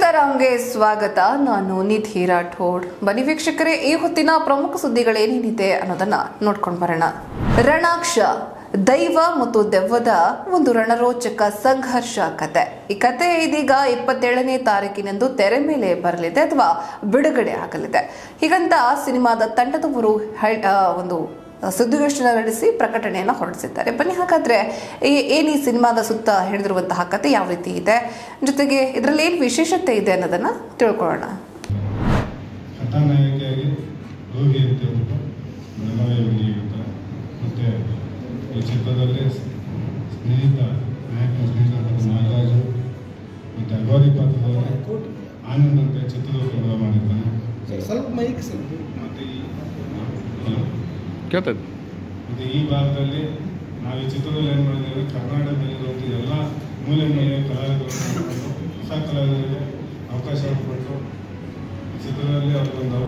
ಸಿತಾರಾಮ್ಗೆ ಸ್ವಾಗತ ನಾನು ನಿಧಿ ರಾಠೋಡ್ ಬನ್ನಿ ವೀಕ್ಷಕರೇ ಈ ಹೊತ್ತಿನ ಪ್ರಮುಖ ಸುದ್ದಿಗಳೇನೇನಿದೆ ಅನ್ನೋದನ್ನ ನೋಡ್ಕೊಂಡು ಬರೋಣ ರಣಾಕ್ಷ ದೈವ ಮತ್ತು ದೆವ್ವದ ಒಂದು ರಣರೋಚಕ ಸಂಘರ್ಷ ಕತೆ ಈ ಕತೆ ಇದೀಗ ಇಪ್ಪತ್ತೇಳನೇ ತಾರೀಕಿನಂದು ತೆರೆ ಮೇಲೆ ಬರಲಿದೆ ಅಥವಾ ಬಿಡುಗಡೆ ಆಗಲಿದೆ ಹೀಗಂತ ಸಿನಿಮಾದ ತಂಡದವರು ಹಳ್- ಆ, ಒಂದು ಸುದ್ದಿಗೋಷ್ಠಿನ ನಡೆಸಿ ಪ್ರಕಟಣೆಯನ್ನು ಹೊರಡಿಸಿದ್ದಾರೆ ಬನ್ನಿ ಹಾಗಾದ್ರೆ ಈ- ಏನ್ ಈ ಸಿನಿಮಾದ ಸುತ್ತ ಹಿಡಿದಿರುವಂತಹ ಕತೆ ಯಾವ ರೀತಿ ಇದೆ ಜೊತೆಗೆ ಇದರಲ್ಲಿ ಏನು ವಿಶೇಷತೆ ಇದೆ ಅನ್ನೋದನ್ನ ತಿಳ್ಕೊಳ್ಳೋಣ ಕಥಾನಾಯಕಿಯಾಗಿ ರೋಗಿ ಅಂತ ಹೇಳ್ಬಿಟ್ಟು ಬೆಳಗಾವಿ ಹುಡುಗಿ ಇರ್ತಾರೆ ಮತ್ತು ಈ ಚಿತ್ರದಲ್ಲಿ ಸ್ನೇಹಿತ ನಾಯಕನ ಸ್ನೇಹಿತ ನಾಗರಾಜು ಮತ್ತು ಅಗೋರಿ ಪಾತ್ರದಲ್ಲಿ ಆನಂದ್ ಅಂತ ಚಿತ್ರದುರ್ಗ ಮಾಡಿರ್ತಾನೆ ಸ್ವಲ್ಪ ಮೈಕ್ ಸ್ವಲ್ಪ ಮತ್ತು ಈ ಹಲೋ ಕೇಳ್ತದೆ ಮತ್ತು ಈ ಭಾಗದಲ್ಲಿ ನಾವು ಈ ಚಿತ್ರದಲ್ಲಿ ಏನು ಮಾಡಿದ್ದೇವೆ ಕರ್ನಾಟಕದಲ್ಲಿರುವಂಥ ಎಲ್ಲ ಮೂಲೆ ಮೂಲೆ ಕಲಾವಿದರನ್ನು ಹೊಸ ಕಲಾವಿದರಿಗೆ ಅವಕಾಶ ಕೊಟ್ಟು ಈ ಚಿತ್ರದಲ್ಲಿ ಅವ್ರಿಗೊಂದು